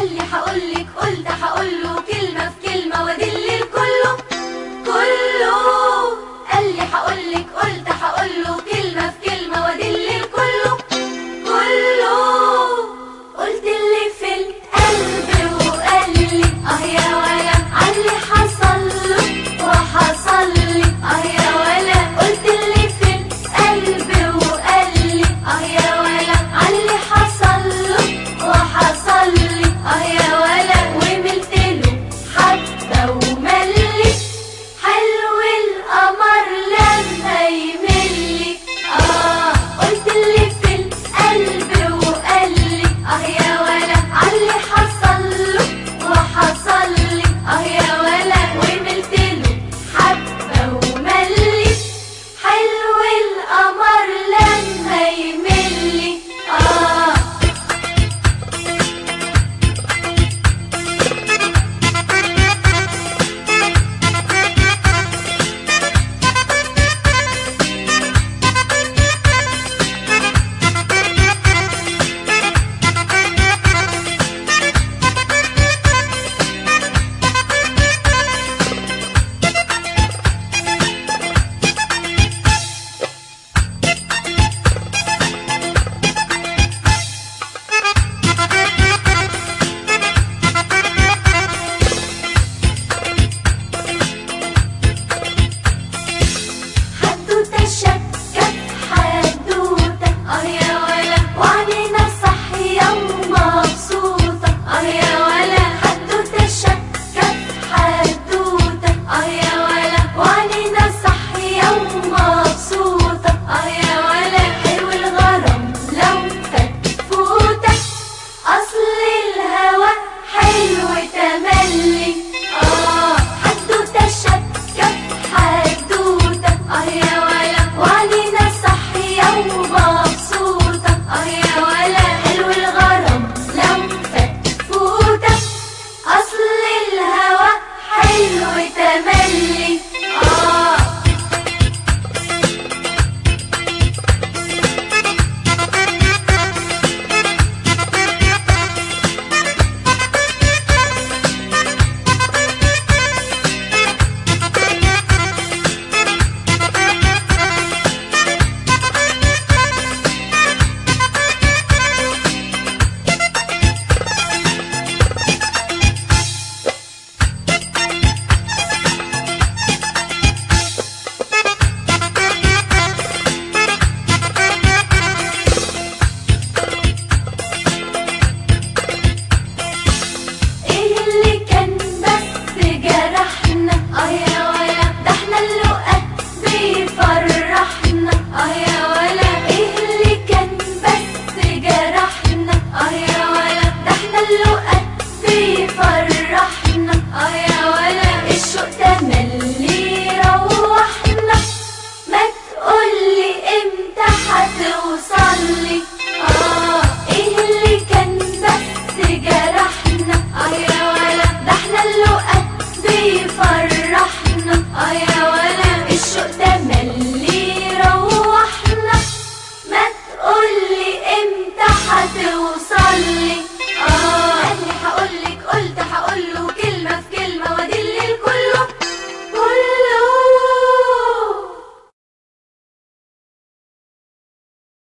قال لي هقولك قلت هقوله كلمة في كلمة وادل كله كله قال لي هقولك قلت هقوله كلمة في كلمة وادل كله كله قلت اللي في القلب وقال لي اه يا ولا علي حصل له وحصل لي اه يا ولا قلت اللي في القلب وقال لي اه يا ولا علي حصل له وحصل لي اه يا ولا وملت له حبه وملي حلو القمر لما يملي اه قلت اللي في القلب وقال لي اه يا ولا علي حصل له وحصل لي اه يا ولا وملت له حبه وملي حلو القمر لما يملي اه حدوتة شكت حدوتة اه يا ولا وعنينا صحية ومبسوطة اه يا ولا حدوتة شكت حدوتة اه يا ولا وعنينا صحية ومبسوطة اه يا ولا حلو الغرام لو فتفوتك أصل الهوى حلو تملي اه حدوتة شكت حدوتة اه يا ولا وعلينا صحية ومبسوطة اه يا ولا حلو الغرام لو فتفوتك أصل الهوى حلو تملي اه ايه اللي كان بس جرحنا اه يا ولا ده احنا اللقا بيفرحنا اه يا ولا ايه اللي كان بس جرحنا اه يا ولا ده احنا اللقا بيفرحنا اه يا ولا الشوق تملي روحنا ما تقولي امتى هتوصلي اه ايه اللي كان بس جرحنا اه يا ولا ده احنا اللقا بيفرحنا اه يا ولا الشوق تملي روحنا ما تقولي امتى هتوصلي